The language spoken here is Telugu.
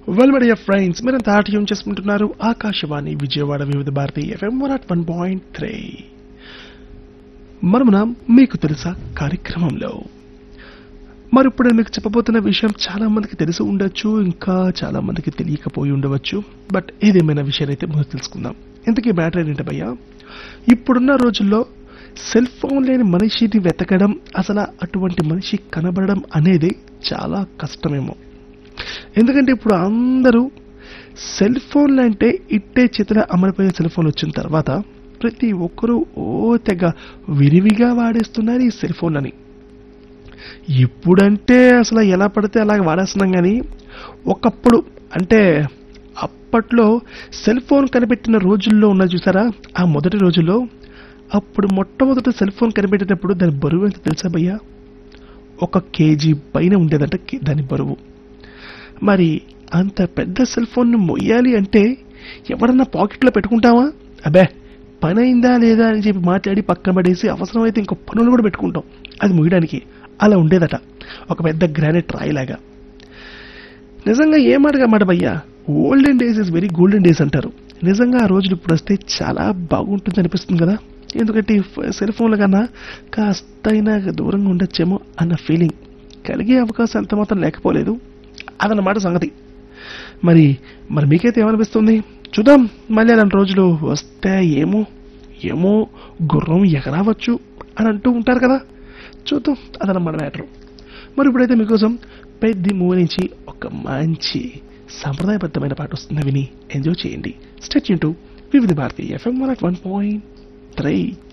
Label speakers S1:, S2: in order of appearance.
S1: వెల్ మై డియర్ ఫ్రెండ్స్ మీరంతా ఆటయం చేసుకుంటున్నారు Akashvani Vijayawada Vividh Bharati FM one at one point three మనమున మీకు తెలుసా కార్యక్రమంలో మరి ఇప్పుడు నేను మీకు చెప్పబోతున్న విషయం చాలా మందికి తెలిసి ఉండొచ్చు ఇంకా చాలా మందికి తెలియకపోయి ఉండవచ్చు బట్ ఏదేమైనా విషయం అయితే మనం తెలుసుకుందాం ఇంతకీ మ్యాటర్ ఏంటంటే భయ్యా ఇప్పుడున్న రోజుల్లో సెల్ ఫోన్ లేని మనిషిని వెతకడం అసలు అటువంటి మనిషి కనబడడం అనేది చాలా కష్టమేమో ఎందుకంటే ఇప్పుడు అందరూ సెల్ ఫోన్లు అంటే ఇట్టే చేతిన అమరిపోయే సెల్ ఫోన్ వచ్చిన తర్వాత ప్రతి ఒక్కరూ ఓ తెగ విరివిగా వాడేస్తున్నారు ఈ సెల్ ఫోన్లని ఇప్పుడంటే అసలు ఎలా పడితే అలాగ వాడేస్తున్నాం కానీ ఒకప్పుడు అంటే అప్పట్లో సెల్ ఫోన్ కనిపెట్టిన రోజుల్లో ఉన్న చూసారా ఆ మొదటి రోజుల్లో అప్పుడు మొట్టమొదటి సెల్ ఫోన్ కనిపెట్టేటప్పుడు దాని బరువు ఎంత తెలుసా భయ్యా ఒక కేజీ పైన ఉండేదంట కే- దాని బరువు మరి అంత పెద్ద సెల్ ఫోన్ను మొయ్యాలి అంటే ఎవరన్నా పాకెట్లో పెట్టుకుంటావా అబ్బే పని అయిందా లేదా అని చెప్పి మాట్లాడి పక్కన పడేసి అవసరమైతే ఇంకో పనులు కూడా పెట్టుకుంటాం అది మొయ్యడానికి అలా ఉండేదట ఒక పెద్ద గ్రానైట్ రాయిలాగా నిజంగా ఏమాటగా మాట భయ్యా olden days is very golden days అంటారు నిజంగా ఆ రోజులు ఇప్పుడు వస్తే చాలా బాగుంటుంది అనిపిస్తుంది కదా ఎందుకంటే సెల్ ఫోన్ల కన్నా కాస్తైనా దూరంగా ఉండొచ్చేమో అన్న ఫీలింగ్ కలిగే అవకాశం ఎంత మాత్రం లేకపోలేదు అదన్నమాట సంగతి మరి మరి మీకైతే ఏమనిపిస్తుంది చూద్దాం మళ్ళీ అలాంటి రోజులు వస్తే ఏమో ఏమో గుర్రం ఎగరావచ్చు అని అంటూ ఉంటారు కదా చూద్దాం అదన్నమాట మ్యాటర్ మరి ఇప్పుడైతే మీకోసం పెద్ద మూవీ నుంచి ఒక మంచి సాంప్రదాయబద్ధమైన పాట వస్తుంది విని ఎంజాయ్ చేయండి స్టెచ్ into Vividh Bharati FM one one point three